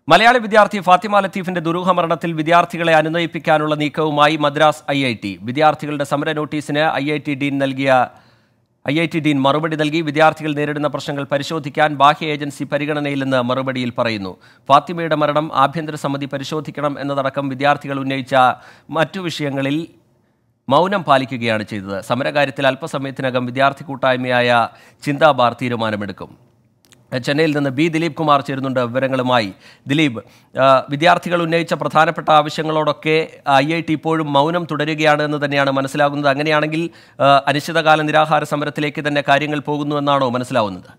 മലയാളി വിദ്യാർത്ഥി ഫാത്തിമ ലത്തീഫിന്റെ ദുരൂഹ മരണത്തിൽ വിദ്യാർത്ഥികളെ അനുനയിപ്പിക്കാനുള്ള നീക്കവുമായി മദ്രാസ് ഐ ഐ ടി വിദ്യാർത്ഥികളുടെ സമര നോട്ടീസിന് ഐ ഐ ടി ഡീൻ നൽകിയ ഐ ഐ ടി ഡീൻ മറുപടി നൽകി വിദ്യാർത്ഥികൾ നേരിടുന്ന പ്രശ്നങ്ങൾ പരിശോധിക്കാൻ ബാഹ്യ ഏജൻസി പരിഗണനയിലെന്ന് മറുപടിയിൽ പറയുന്നു ഫാത്തിമയുടെ മരണം ആഭ്യന്തര സമിതി പരിശോധിക്കണം എന്നതടക്കം വിദ്യാർത്ഥികൾ ഉന്നയിച്ച മറ്റു വിഷയങ്ങളിൽ മൗനം പാലിക്കുകയാണ് ചെയ്തത് സമരകാര്യത്തിൽ അല്പസമയത്തിനകം വിദ്യാർത്ഥി കൂട്ടായ്മയായ ചിന്താബാർ തീരുമാനമെടുക്കും ചെന്നൈയിൽ നിന്ന് ബി ദിലീപ് കുമാർ ചേരുന്നുണ്ട് വിവരങ്ങളുമായി ദിലീപ് ആ, വിദ്യാർത്ഥികൾ ഉന്നയിച്ച പ്രധാനപ്പെട്ട ആവശ്യങ്ങളോടൊക്കെ ഐ ഐ ടി ഇപ്പോഴും മൗനം തുടരുകയാണ് എന്ന് തന്നെയാണ് മനസ്സിലാകുന്നത് അങ്ങനെയാണെങ്കിൽ ആ, അനിശ്ചിതകാല നിരാഹാര സമരത്തിലേക്ക് തന്നെ കാര്യങ്ങൾ പോകുന്നു എന്നാണോ മനസ്സിലാവുന്നത്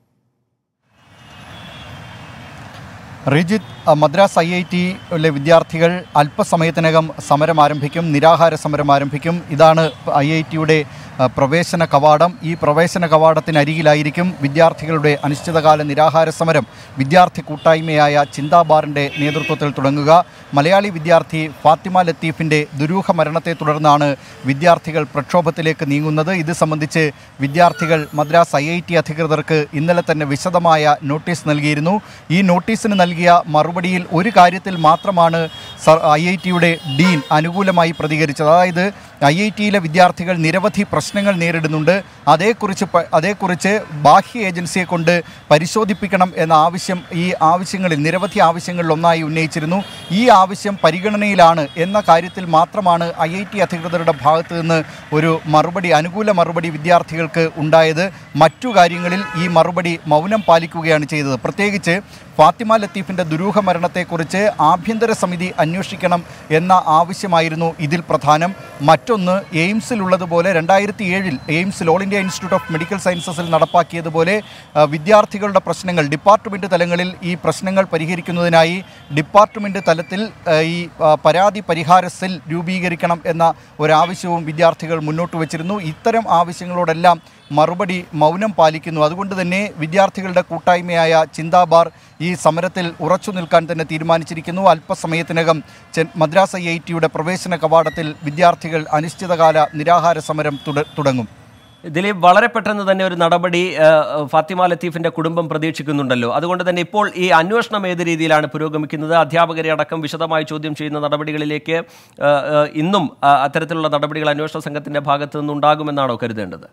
റിജിത്ത് അഹ് മദ്രാസ് ഐ ഐ ടിയിലെ വിദ്യാർത്ഥികൾ അല്പസമയത്തിനകം സമരം ആരംഭിക്കും നിരാഹാര സമരം ആരംഭിക്കും ഇതാണ് ഐ ഐ ടിയുടെ പ്രവേശന കവാടം ഈ പ്രവേശന കവാടത്തിനരികിലായിരിക്കും വിദ്യാർത്ഥികളുടെ അനിശ്ചിതകാല നിരാഹാര സമരം വിദ്യാർത്ഥി കൂട്ടായ്മയായ ചിന്താബാറിൻ്റെ നേതൃത്വത്തിൽ തുടങ്ങുക മലയാളി വിദ്യാർത്ഥി ഫാത്തിമ ലത്തീഫിൻ്റെ ദുരൂഹ മരണത്തെ തുടർന്നാണ് വിദ്യാർത്ഥികൾ പ്രക്ഷോഭത്തിലേക്ക് നീങ്ങുന്നത് ഇത് സംബന്ധിച്ച് വിദ്യാർത്ഥികൾ മദ്രാസ് ഐ ഐ ടി അധികൃതർക്ക് ഇന്നലെ തന്നെ വിശദമായ നോട്ടീസ് നൽകിയിരുന്നു ഈ നോട്ടീസിന് നൽകിയ മറുപടിയിൽ ഒരു കാര്യത്തിൽ മാത്രമാണ് ഐ ഐ ടിയുടെ ഡീൻ അനുകൂലമായി പ്രതികരിച്ചത് അതായത് ഐ ഐ ടിയിലെ വിദ്യാർത്ഥികൾ നിരവധി പ്രശ്നങ്ങൾ നേരിടുന്നുണ്ട് അതേക്കുറിച്ച് പ- അതേക്കുറിച്ച് ബാഹ്യ ഏജൻസിയെ കൊണ്ട് പരിശോധിപ്പിക്കണം എന്ന ആവശ്യം ഈ ആവശ്യങ്ങളിൽ നിരവധി ആവശ്യങ്ങളിൽ ഒന്നായി ഉന്നയിച്ചിരുന്നു ഈ ആവശ്യം പരിഗണനയിലാണ് എന്ന കാര്യത്തിൽ മാത്രമാണ് ഐ ഐ ടി അധികൃതരുടെ ഭാഗത്ത് നിന്ന് ഒരു മറുപടി അനുകൂല മറുപടി വിദ്യാർത്ഥികൾക്ക് ഉണ്ടായത് മറ്റു കാര്യങ്ങളിൽ ഈ മറുപടി മൗനം പാലിക്കുകയാണ് ചെയ്തത് പ്രത്യേകിച്ച് ഫാത്തിമ ലത്തീഫിൻ്റെ ദുരൂഹ മരണത്തെക്കുറിച്ച് ആഭ്യന്തര സമിതി അന്വേഷിക്കണം എന്ന ആവശ്യമായിരുന്നു ഇതിൽ പ്രധാനം മറ്റൊന്ന് എയിംസിലുള്ളതുപോലെ രണ്ടായിരത്തി ഏഴിൽ എയിംസിൽ all India institute of medical സയൻസസിൽ നടപ്പാക്കിയതുപോലെ ആ, വിദ്യാർത്ഥികളുടെ പ്രശ്നങ്ങൾ ഡിപ്പാർട്ട്മെൻറ്റ് തലങ്ങളിൽ ഈ പ്രശ്നങ്ങൾ പരിഹരിക്കുന്നതിനായി ഡിപ്പാർട്ട്മെൻറ്റ് തലത്തിൽ ആ, ഈ ആ, പരാതി പരിഹാര സെൽ രൂപീകരിക്കണം എന്ന ഒരാവശ്യവും വിദ്യാർത്ഥികൾ മുന്നോട്ട് വച്ചിരുന്നു ഇത്തരം ആവശ്യങ്ങളോടെല്ലാം മറുപടി മൗനം പാലിക്കുന്നു അതുകൊണ്ട് തന്നെ വിദ്യാർത്ഥികളുടെ കൂട്ടായ്മയായ ചിന്താബാർ ഈ സമരത്തിൽ ഉറച്ചു നിൽക്കാൻ തന്നെ തീരുമാനിച്ചിരിക്കുന്നു അല്പസമയത്തിനകം ചെ- മദ്രാസ് ഐ ഐ ടിയുടെ പ്രവേശന കവാടത്തിൽ വിദ്യാർത്ഥികൾ അനിശ്ചിതകാല നിരാഹാര സമരം തുട- തുടങ്ങും ദിലീപ് വളരെ പെട്ടെന്ന് തന്നെ ഒരു നടപടി ആ, ഫാത്തിമ ലത്തീഫിന്റെ കുടുംബം പ്രതീക്ഷിക്കുന്നുണ്ടല്ലോ അതുകൊണ്ട് തന്നെ ഇപ്പോൾ ഈ അന്വേഷണം ഏത് രീതിയിലാണ് പുരോഗമിക്കുന്നത് അധ്യാപകരെ അടക്കം വിശദമായി ചോദ്യം ചെയ്യുന്ന നടപടികളിലേക്ക് ആ, ആ, ഇന്നും ആ, അത്തരത്തിലുള്ള നടപടികൾ അന്വേഷണ സംഘത്തിന്റെ ഭാഗത്തു നിന്നുണ്ടാകുമെന്നാണോ കരുതേണ്ടത്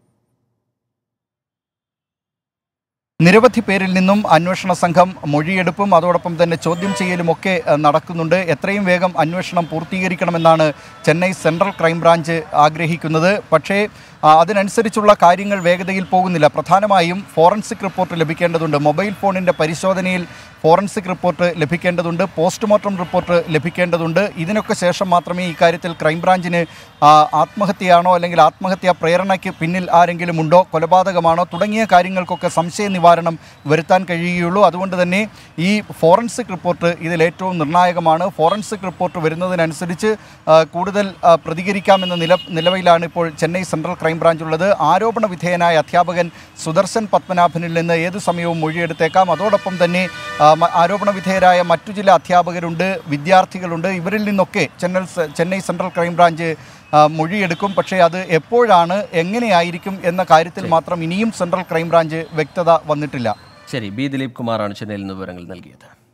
നിരവധി പേരിൽ നിന്നും അന്വേഷണ സംഘം മൊഴിയെടുപ്പും അതോടൊപ്പം തന്നെ ചോദ്യം ചെയ്യലും ഒക്കെ ഏഹ്, നടക്കുന്നുണ്ട് എത്രയും വേഗം അന്വേഷണം പൂർത്തീകരിക്കണമെന്നാണ് ചെന്നൈ സെൻട്രൽ ക്രൈംബ്രാഞ്ച് ആഗ്രഹിക്കുന്നത് പക്ഷേ ആ, അതിനനുസരിച്ചുള്ള കാര്യങ്ങൾ വേഗതയിൽ പോകുന്നില്ല പ്രധാനമായും ഫോറൻസിക് റിപ്പോർട്ട് ലഭിക്കേണ്ടതുണ്ട് മൊബൈൽ ഫോണിൻ്റെ പരിശോധനയിൽ ഫോറൻസിക് റിപ്പോർട്ട് ലഭിക്കേണ്ടതുണ്ട് പോസ്റ്റ്മോർട്ടം റിപ്പോർട്ട് ലഭിക്കേണ്ടതുണ്ട് ഇതിനൊക്കെ ശേഷം മാത്രമേ ഇക്കാര്യത്തിൽ ക്രൈംബ്രാഞ്ചിന് ആ, ആത്മഹത്യയാണോ അല്ലെങ്കിൽ ആത്മഹത്യാ പ്രേരണയ്ക്ക് പിന്നിൽ ആരെങ്കിലും ഉണ്ടോ കൊലപാതകമാണോ തുടങ്ങിയ കാര്യങ്ങൾക്കൊക്കെ സംശയ നിവാരണം വരുത്താൻ കഴിയുകയുള്ളൂ അതുകൊണ്ട് തന്നെ ഈ ഫോറൻസിക് റിപ്പോർട്ട് ഇതിൽ ഏറ്റവും നിർണായകമാണ് ഫോറൻസിക് റിപ്പോർട്ട് വരുന്നതിനനുസരിച്ച് ആ, കൂടുതൽ ആ, പ്രതികരിക്കാമെന്ന നില നിലവിലാണ് ഇപ്പോൾ ചെന്നൈ സെൻട്രൽ ക്രൈംബ്രാഞ്ച് ഉള്ളത് ആരോപണ വിധേയനായ അധ്യാപകൻ സുദർശൻ പത്മനാഭനിൽ നിന്ന് ഏതു സമയവും മൊഴിയെടുത്തേക്കാം അതോടൊപ്പം തന്നെ ആ, മ- ആരോപണ വിധേയരായ മറ്റു ചില അധ്യാപകരുണ്ട് വിദ്യാർത്ഥികളുണ്ട് ഇവരിൽ നിന്നൊക്കെ ചെന്നൈ സ- ചെന്നൈ സെൻട്രൽ ക്രൈംബ്രാഞ്ച് ആ, മൊഴിയെടുക്കും പക്ഷേ അത് എപ്പോഴാണ് എങ്ങനെയായിരിക്കും എന്ന കാര്യത്തിൽ മാത്രം ഇനിയും സെൻട്രൽ ക്രൈംബ്രാഞ്ച് വ്യക്തത വന്നിട്ടില്ല ശരി ബി ദിലീപ് കുമാറാണ് ചെന്നൈയിൽ നിന്ന് വിവരങ്ങൾ നൽകിയത്